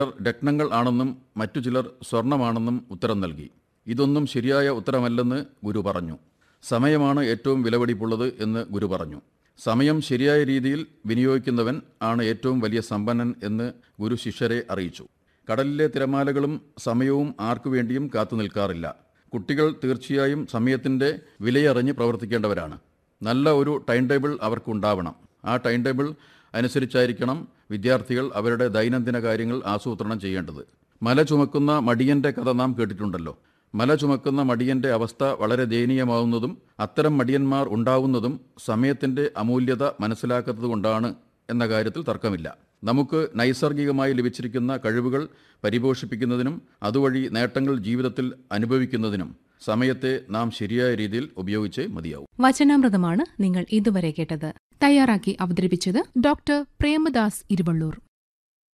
രത്നങ്ങൾ ആണെന്നും മറ്റു ചിലർ സ്വർണമാണെന്നും ഉത്തരം നൽകി ഇതൊന്നും ശരിയായ ഉത്തരമല്ലെന്ന് ഗുരു പറഞ്ഞു സമയമാണ് ഏറ്റവും വിലപിടിപ്പുള്ളത് എന്ന് ഗുരു പറഞ്ഞു സമയം ശരിയായ രീതിയിൽ വിനിയോഗിക്കുന്നവൻ ആണ് ഏറ്റവും വലിയ സമ്പന്നൻ എന്ന് ഗുരു ശിഷ്യരെ അറിയിച്ചു കടലിലെ തിരമാലകളും സമയവും ആർക്കു വേണ്ടിയും കാത്തു നിൽക്കാറില്ല കുട്ടികൾ തീർച്ചയായും സമയത്തിൻ്റെ വിലയറിഞ്ഞ് പ്രവർത്തിക്കേണ്ടവരാണ് നല്ല ഒരു ടൈം ടേബിൾ അവർക്കുണ്ടാവണം ആ ടൈം ടേബിൾ അനുസരിച്ചായിരിക്കണം വിദ്യാർത്ഥികൾ അവരുടെ ദൈനംദിന കാര്യങ്ങൾ ആസൂത്രണം ചെയ്യേണ്ടത് മല ചുമക്കുന്ന മടിയന്റെ കഥ നാം കേട്ടിട്ടുണ്ടല്ലോ മല ചുമക്കുന്ന മടിയന്റെ അവസ്ഥ വളരെ ദയനീയമാവുന്നതും അത്തരം മടിയന്മാർ ഉണ്ടാവുന്നതും സമയത്തിന്റെ അമൂല്യത മനസ്സിലാക്കാത്തതുകൊണ്ടാണ് എന്ന കാര്യത്തിൽ തർക്കമില്ല നമുക്ക് നൈസർഗികമായി ലഭിച്ചിരിക്കുന്ന കഴിവുകൾ പരിപോഷിപ്പിക്കുന്നതിനും അതുവഴി നേട്ടങ്ങൾ ജീവിതത്തിൽ അനുഭവിക്കുന്നതിനും സമയത്തെ നാം ശരിയായ രീതിയിൽ ഉപയോഗിച്ചേ മതിയാവും വചനാമൃതമാണ് നിങ്ങൾ ഇതുവരെ കേട്ടത് തയ്യാറാക്കി അവതരിപ്പിച്ചത് ഡോക്ടർ പ്രേമദാസ് ഇരുവള്ളൂർ